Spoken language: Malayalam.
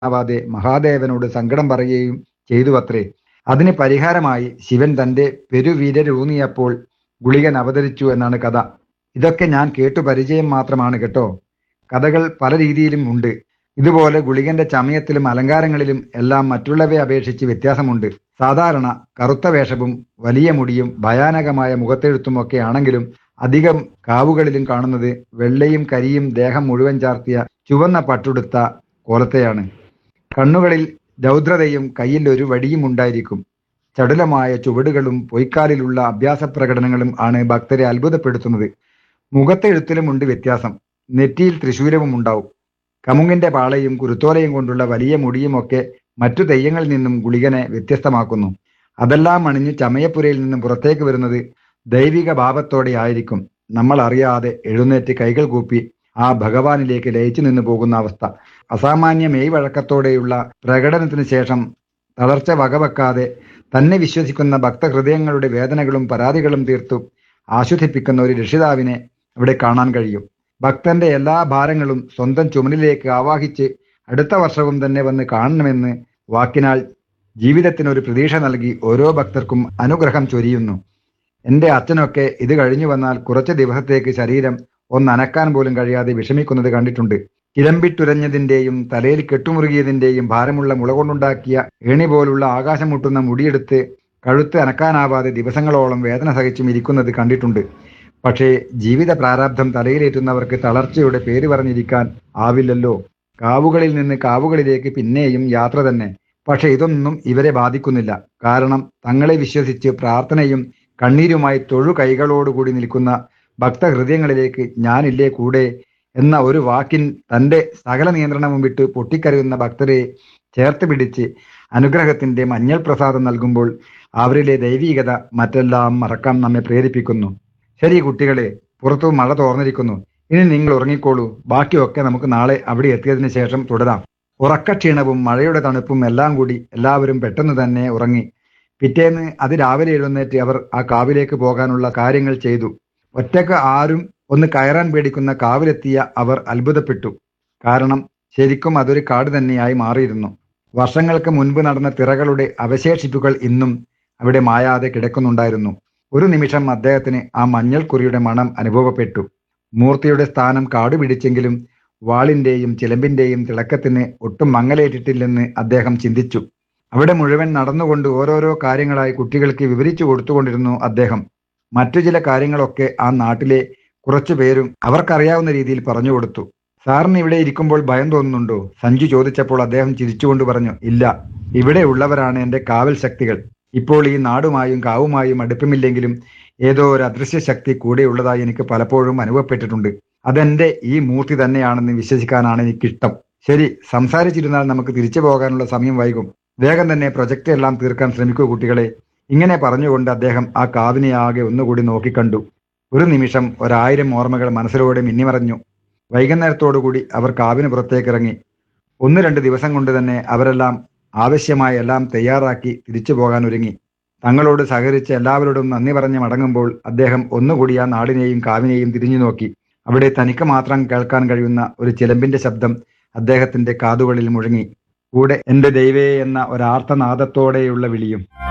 ആവാതെ മഹാദേവനോട് സങ്കടം പറയുകയും ചെയ്തു അത്രേ അതിന് പരിഹാരമായി ശിവൻ തന്റെ പെരുവീരരൂന്നിയപ്പോൾ ഗുളികൻ അവതരിച്ചു എന്നാണ് കഥ ഇതൊക്കെ ഞാൻ കേട്ടു പരിചയം മാത്രമാണ് കേട്ടോ കഥകൾ പല രീതിയിലും ഉണ്ട് ഇതുപോലെ ഗുളികന്റെ ചമയത്തിലും അലങ്കാരങ്ങളിലും എല്ലാം മറ്റുള്ളവയെ അപേക്ഷിച്ച് വ്യത്യാസമുണ്ട് സാധാരണ കറുത്ത വേഷവും വലിയ മുടിയും ഭയാനകമായ മുഖത്തെഴുത്തും ഒക്കെ ആണെങ്കിലും അധികം കാവുകളിലും കാണുന്നത് വെള്ളയും കരിയും ദേഹം മുഴുവൻ ചാർത്തിയ ചുവന്ന പട്ടുടുത്ത കോലത്തെയാണ് കണ്ണുകളിൽ രൗദ്രതയും കയ്യിൽ ഒരു വടിയും ഉണ്ടായിരിക്കും ചടുലമായ ചുവടുകളും പൊയ്ക്കാലിലുള്ള അഭ്യാസ പ്രകടനങ്ങളും ആണ് ഭക്തരെ അത്ഭുതപ്പെടുത്തുന്നത് മുഖത്തെഴുത്തിലും ഉണ്ട് വ്യത്യാസം നെറ്റിയിൽ തൃശൂലവും ഉണ്ടാവും കമുങ്ങിന്റെ പാളയും കുരുത്തോലയും കൊണ്ടുള്ള വലിയ മുടിയും ഒക്കെ മറ്റു തെയ്യങ്ങളിൽ നിന്നും ഗുളികനെ വ്യത്യസ്തമാക്കുന്നു അതെല്ലാം അണിഞ്ഞ് ചമയപ്പുരയിൽ നിന്നും പുറത്തേക്ക് വരുന്നത് ദൈവിക ഭാവത്തോടെ ആയിരിക്കും നമ്മൾ അറിയാതെ എഴുന്നേറ്റ് കൈകൾ കൂപ്പി ആ ഭഗവാനിലേക്ക് ലയിച്ചു നിന്നു പോകുന്ന അവസ്ഥ അസാമാന്യ മെയ് വഴക്കത്തോടെയുള്ള പ്രകടനത്തിന് ശേഷം തളർച്ച വകവെക്കാതെ തന്നെ വിശ്വസിക്കുന്ന ഭക്തഹൃദയങ്ങളുടെ വേദനകളും പരാതികളും തീർത്തു ആശ്വസിപ്പിക്കുന്ന ഒരു രക്ഷിതാവിനെ അവിടെ കാണാൻ കഴിയും ഭക്തന്റെ എല്ലാ ഭാരങ്ങളും സ്വന്തം ചുമലിലേക്ക് ആവാഹിച്ച് അടുത്ത വർഷവും തന്നെ വന്ന് കാണണമെന്ന് വാക്കിനാൽ ജീവിതത്തിന് ഒരു പ്രതീക്ഷ നൽകി ഓരോ ഭക്തർക്കും അനുഗ്രഹം ചൊരിയുന്നു എന്റെ അച്ഛനൊക്കെ ഇത് കഴിഞ്ഞു വന്നാൽ കുറച്ച് ദിവസത്തേക്ക് ശരീരം ഒന്ന് അനക്കാൻ പോലും കഴിയാതെ വിഷമിക്കുന്നത് കണ്ടിട്ടുണ്ട് ചിലമ്പിട്ടുരഞ്ഞതിന്റെയും തലയിൽ കെട്ടുമുറുകിയതിന്റെയും ഭാരമുള്ള മുള കൊണ്ടുണ്ടാക്കിയ ഏണി പോലുള്ള ആകാശം മുട്ടുന്ന മുടിയെടുത്ത് കഴുത്ത് അനക്കാനാവാതെ ദിവസങ്ങളോളം വേദന സഹിച്ചും ഇരിക്കുന്നത് കണ്ടിട്ടുണ്ട് പക്ഷേ ജീവിത പ്രാരാബ്ധം തലയിലേറ്റുന്നവർക്ക് തളർച്ചയുടെ പേര് പറഞ്ഞിരിക്കാൻ ആവില്ലല്ലോ കാവുകളിൽ നിന്ന് കാവുകളിലേക്ക് പിന്നെയും യാത്ര തന്നെ പക്ഷെ ഇതൊന്നും ഇവരെ ബാധിക്കുന്നില്ല കാരണം തങ്ങളെ വിശ്വസിച്ച് പ്രാർത്ഥനയും കണ്ണീരുമായി തൊഴു കൈകളോടുകൂടി നിൽക്കുന്ന ഭക്തഹൃദയങ്ങളിലേക്ക് ഞാനില്ലേ കൂടെ എന്ന ഒരു വാക്കിൻ തന്റെ സകല നിയന്ത്രണവും വിട്ട് പൊട്ടിക്കരയുന്ന ഭക്തരെ ചേർത്ത് പിടിച്ച് അനുഗ്രഹത്തിന്റെ മഞ്ഞൾ പ്രസാദം നൽകുമ്പോൾ അവരിലെ ദൈവീകത മറ്റെല്ലാം മറക്കാൻ നമ്മെ പ്രേരിപ്പിക്കുന്നു ശരി കുട്ടികളെ പുറത്തു മഴ തോർന്നിരിക്കുന്നു ഇനി നിങ്ങൾ ഉറങ്ങിക്കോളൂ ബാക്കിയൊക്കെ നമുക്ക് നാളെ അവിടെ എത്തിയതിനു ശേഷം തുടരാം ഉറക്കക്ഷീണവും മഴയുടെ തണുപ്പും എല്ലാം കൂടി എല്ലാവരും പെട്ടെന്ന് തന്നെ ഉറങ്ങി പിറ്റേന്ന് അതിരാവിലെ എഴുന്നേറ്റ് അവർ ആ കാവിലേക്ക് പോകാനുള്ള കാര്യങ്ങൾ ചെയ്തു ഒറ്റക്ക് ആരും ഒന്ന് കയറാൻ പേടിക്കുന്ന കാവിലെത്തിയ അവർ അത്ഭുതപ്പെട്ടു കാരണം ശരിക്കും അതൊരു കാട് തന്നെയായി മാറിയിരുന്നു വർഷങ്ങൾക്ക് മുൻപ് നടന്ന തിറകളുടെ അവശേഷിപ്പുകൾ ഇന്നും അവിടെ മായാതെ കിടക്കുന്നുണ്ടായിരുന്നു ഒരു നിമിഷം അദ്ദേഹത്തിന് ആ മഞ്ഞൾക്കുറിയുടെ മണം അനുഭവപ്പെട്ടു മൂർത്തിയുടെ സ്ഥാനം കാടു പിടിച്ചെങ്കിലും വാളിന്റെയും ചിലമ്പിന്റെയും തിളക്കത്തിന് ഒട്ടും മങ്ങലേറ്റിട്ടില്ലെന്ന് അദ്ദേഹം ചിന്തിച്ചു അവിടെ മുഴുവൻ നടന്നുകൊണ്ട് ഓരോരോ കാര്യങ്ങളായി കുട്ടികൾക്ക് വിവരിച്ചു കൊടുത്തുകൊണ്ടിരുന്നു അദ്ദേഹം മറ്റു ചില കാര്യങ്ങളൊക്കെ ആ നാട്ടിലെ കുറച്ചു പേരും അവർക്കറിയാവുന്ന രീതിയിൽ പറഞ്ഞു കൊടുത്തു സാറിന് ഇവിടെ ഇരിക്കുമ്പോൾ ഭയം തോന്നുന്നുണ്ടോ സഞ്ജു ചോദിച്ചപ്പോൾ അദ്ദേഹം ചിരിച്ചുകൊണ്ട് പറഞ്ഞു ഇല്ല ഇവിടെ ഉള്ളവരാണ് എന്റെ കാവൽ ശക്തികൾ ഇപ്പോൾ ഈ നാടുമായും കാവുമായും അടുപ്പമില്ലെങ്കിലും ഏതോ ഒരു അദൃശ്യ ശക്തി കൂടെയുള്ളതായി എനിക്ക് പലപ്പോഴും അനുഭവപ്പെട്ടിട്ടുണ്ട് അതെന്റെ ഈ മൂർത്തി തന്നെയാണെന്ന് വിശ്വസിക്കാനാണ് എനിക്കിഷ്ടം ശരി സംസാരിച്ചിരുന്നാൽ നമുക്ക് തിരിച്ചു പോകാനുള്ള സമയം വൈകും വേഗം തന്നെ പ്രൊജക്റ്റ് എല്ലാം തീർക്കാൻ ശ്രമിക്കൂ കുട്ടികളെ ഇങ്ങനെ പറഞ്ഞുകൊണ്ട് അദ്ദേഹം ആ കാവിനെ ആകെ ഒന്നുകൂടി നോക്കിക്കണ്ടു ഒരു നിമിഷം ഒരായിരം ഓർമ്മകൾ മനസ്സിലൂടെ മിന്നിമറഞ്ഞു വൈകുന്നേരത്തോടുകൂടി അവർ കാവിന് പുറത്തേക്ക് ഇറങ്ങി ഒന്ന് രണ്ട് ദിവസം കൊണ്ട് തന്നെ അവരെല്ലാം ആവശ്യമായ എല്ലാം തയ്യാറാക്കി തിരിച്ചു പോകാൻ ഒരുങ്ങി തങ്ങളോട് സഹകരിച്ച് എല്ലാവരോടും നന്ദി പറഞ്ഞ് മടങ്ങുമ്പോൾ അദ്ദേഹം ഒന്നുകൂടി ആ നാടിനെയും കാവിനെയും തിരിഞ്ഞു നോക്കി അവിടെ തനിക്ക് മാത്രം കേൾക്കാൻ കഴിയുന്ന ഒരു ചിലമ്പിന്റെ ശബ്ദം അദ്ദേഹത്തിന്റെ കാതുകളിൽ മുഴങ്ങി കൂടെ എന്റെ ദൈവേ എന്ന ഒരാർത്തനാദത്തോടെയുള്ള വിളിയും